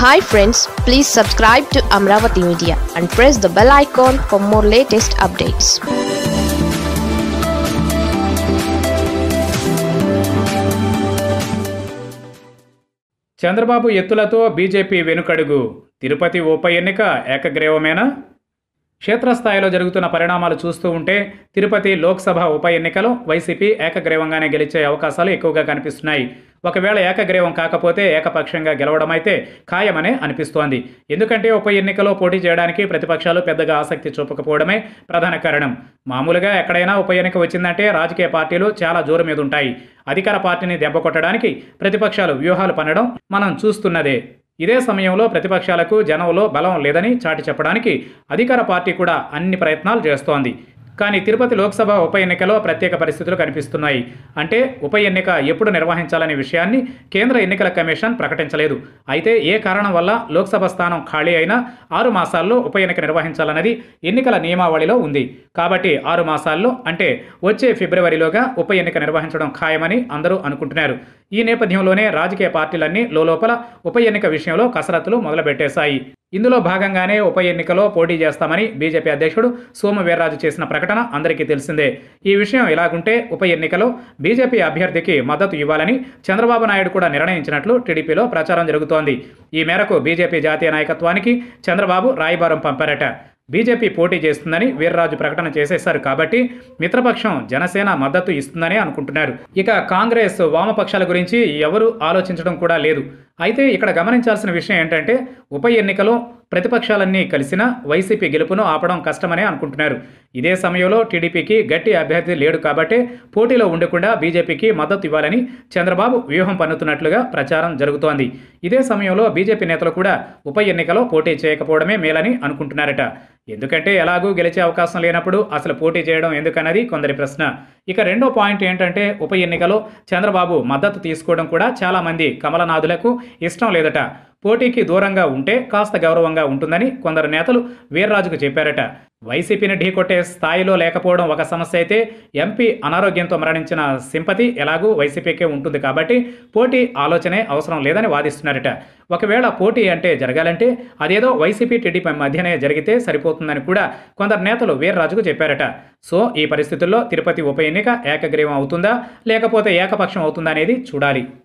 hi friends please subscribe to Amaravati media and press the bell icon for more latest updates Chandrababu ఎత్తులతో BJP వెనుకడుగు తిరుపతి ఉప ఎన్నిక ఏకగ్రీవమేనా క్షేత్రస్థాయిలో జరుగుతున్న పరిణామాలు చూస్తూ ఉంటే తిరుపతి లోక్సభ ఉప ఎన్నికలో వైసీపీ ఏకగ్రీవంగానే గెలిచే అవకాశాలు ఎక్కువగా కనిపిస్తున్నాయి ఒకవేళ ఏకగ్రీవం కాకపోతే ఏకపక్షంగా గెలవడమైతే ఖాయమనే అనిపిస్తోంది ఎందుకంటే ఉప ఎన్నికలో పోటీ చేయడానికి ప్రతిపక్షాలు పెద్దగా ఆసక్తి చూపకపోవడమే ప్రధాన కారణం మామూలుగా ఎక్కడైనా ఉప ఎన్నిక వచ్చిందంటే రాజకీయ పార్టీలు చాలా జోరు మీద ఉంటాయి అధికార పార్టీని దెబ్బకొట్టడానికి ప్రతిపక్షాలు వ్యూహాలు పన్నడం మనం చూస్తున్నదే ఇదే సమయంలో ప్రతిపక్షాలకు జనంలో బలం లేదని చాటి చెప్పడానికి అధికార పార్టీ కూడా అన్ని ప్రయత్నాలు చేస్తోంది కానీ తిరుపతి లోక్సభ ఉప ఎన్నికలో ప్రత్యేక పరిస్థితులు కనిపిస్తున్నాయి అంటే ఉప ఎన్నిక ఎప్పుడు నిర్వహించాలనే విషయాన్ని కేంద్ర ఎన్నికల కమిషన్ ప్రకటించలేదు అయితే ఏ కారణం వల్ల లోక్సభ స్థానం ఖాళీ అయినా ఆరు మాసాల్లో ఉప ఎన్నిక నిర్వహించాలన్నది ఎన్నికల నియమావళిలో ఉంది కాబట్టి ఆరు మాసాల్లో అంటే వచ్చే ఫిబ్రవరిలోగా ఉప ఎన్నిక నిర్వహించడం ఖాయమని అందరూ అనుకుంటున్నారు ఈ నేపథ్యంలోనే రాజకీయ పార్టీలన్నీ లోపల ఉప ఎన్నిక విషయంలో కసరత్తులు మొదలుపెట్టేశాయి ఇందులో భాగంగానే ఉప ఎన్నికలో పోటీ చేస్తామని బీజేపీ అధ్యక్షుడు సోము వీర్రాజు చేసిన ప్రకటన అందరికీ తెలిసిందే ఈ విషయం ఇలాగుంటే ఉప ఎన్నికలో బీజేపీ అభ్యర్థికి మద్దతు ఇవ్వాలని చంద్రబాబు నాయుడు కూడా నిర్ణయించినట్లు టీడీపీలో ప్రచారం జరుగుతోంది ఈ మేరకు బీజేపీ జాతీయ నాయకత్వానికి చంద్రబాబు రాయబారం పంపారట బీజేపీ పోటీ చేస్తుందని వీర్రాజు ప్రకటన చేసేశారు కాబట్టి మిత్రపక్షం జనసేన మద్దతు ఇస్తుందని అనుకుంటున్నారు ఇక కాంగ్రెస్ వామపక్షాల గురించి ఎవరు ఆలోచించడం కూడా లేదు అయితే ఇక్కడ గమనించాల్సిన విషయం ఏంటంటే ఉప ఎన్నికలో ప్రతిపక్షాలన్నీ కలిసినా వైసీపీ గెలుపును ఆపడం కష్టమనే అనుకుంటున్నారు ఇదే సమయంలో టీడీపీకి గట్టి అభ్యర్థి లేడు కాబట్టి పోటీలో ఉండకుండా బీజేపీకి మద్దతు ఇవ్వాలని చంద్రబాబు వ్యూహం పన్నుతున్నట్లుగా ప్రచారం జరుగుతోంది ఇదే సమయంలో బీజేపీ నేతలు కూడా ఉప ఎన్నికలో పోటీ చేయకపోవడమే మేలని అనుకుంటున్నారట ఎందుకంటే ఎలాగూ గెలిచే అవకాశం లేనప్పుడు అసలు పోటీ చేయడం ఎందుకన్నది కొందరి ప్రశ్న ఇక రెండో పాయింట్ ఏంటంటే ఉప ఎన్నికలో చంద్రబాబు మద్దతు తీసుకోవడం కూడా చాలామంది కమలనాథులకు ఇష్టం లేదట పోటీకి దూరంగా ఉంటే కాస్త గౌరవంగా ఉంటుందని కొందరు నేతలు వీర్రాజుకు చెప్పారట వైసీపీని ఢీకొట్టే స్థాయిలో లేకపోవడం ఒక సమస్య అయితే ఎంపీ అనారోగ్యంతో మరణించిన సింపతి ఎలాగూ వైసీపీకే ఉంటుంది కాబట్టి పోటీ ఆలోచనే అవసరం లేదని వాదిస్తున్నారట ఒకవేళ పోటీ అంటే జరగాలంటే అదేదో వైసీపీ టీడీపీ మధ్యనే జరిగితే సరిపోతుందని కూడా కొందరు నేతలు వీర్రాజుకు చెప్పారట సో ఈ పరిస్థితుల్లో తిరుపతి ఉప ఎన్నిక ఏకగ్రీవం అవుతుందా లేకపోతే ఏకపక్షం అవుతుందా అనేది చూడాలి